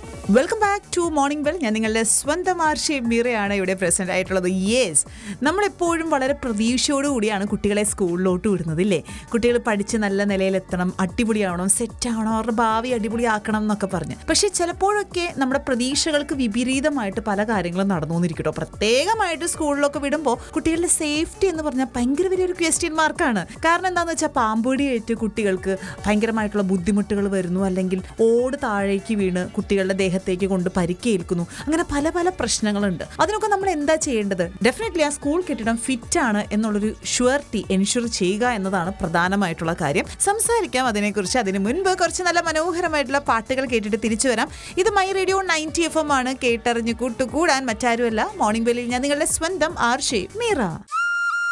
welcome back to morning well ഞാൻ നിങ്ങളുടെ സ്വന്തം ആർഷി മീറയാണ് ഇവിടെ പ്രസന്റ് ആയിട്ടുള്ളത് യെസ് നമ്മളെപ്പോഴും വളരെ പ്രതീക്ഷയോടുകൂടിയാണ് കുട്ടികളെ സ്കൂളിലോട്ട് വിടുന്നത് ഇല്ലേ കുട്ടികൾ പഠിച്ച് നല്ല നിലയിലെത്തണം അടിപൊളിയാവണം സെറ്റ് ആവണം അവരുടെ ഭാവി അടിപൊളിയാക്കണം എന്നൊക്കെ പറഞ്ഞ് പക്ഷേ ചിലപ്പോഴൊക്കെ നമ്മുടെ പ്രതീക്ഷകൾക്ക് വിപരീതമായിട്ട് പല കാര്യങ്ങളും നടന്നു വന്നിരിക്കട്ടോ പ്രത്യേകമായിട്ട് സ്കൂളിലൊക്കെ വിടുമ്പോൾ കുട്ടികളുടെ സേഫ്റ്റി എന്ന് പറഞ്ഞാൽ ഭയങ്കര വലിയൊരു ക്വസ്റ്റ്യൻ മാർക്കാണ് കാരണം എന്താണെന്ന് വെച്ചാൽ പാമ്പൊടിയേറ്റ് കുട്ടികൾക്ക് ഭയങ്കരമായിട്ടുള്ള ബുദ്ധിമുട്ടുകൾ വരുന്നു അല്ലെങ്കിൽ ഓട് താഴേക്ക് വീണ് കുട്ടികളുടെ ദേഹത്തേക്ക് കൊണ്ട് പരിക്കേൽക്കുന്നു അങ്ങനെ പല പല പ്രശ്നങ്ങളുണ്ട് അതിനൊക്കെ നമ്മൾ എന്താ ചെയ്യേണ്ടത് ഡെഫിനറ്റ്ലി ആ സ്കൂൾ കെട്ടിടം ഫിറ്റ് ആണ് എന്നുള്ളൊരു ഷുവർട്ടി എൻഷുർ ചെയ്യുക എന്നതാണ് പ്രധാനമായിട്ടുള്ള കാര്യം സംസാരിക്കാം അതിനെക്കുറിച്ച് അതിന് മുൻപ് കുറച്ച് നല്ല മനോഹരമായിട്ടുള്ള പാട്ടുകൾ കേട്ടിട്ട് തിരിച്ചു വരാം ഇത് my radio ninety F M ആണ് കേട്ടറിഞ്ഞ് കൂട്ടുകൂടാൻ മറ്റാരുമല്ല മോർണിംഗ് ബെല്ലിൽ ഞാൻ നിങ്ങളുടെ സ്വന്തം ആർഷേ മീറ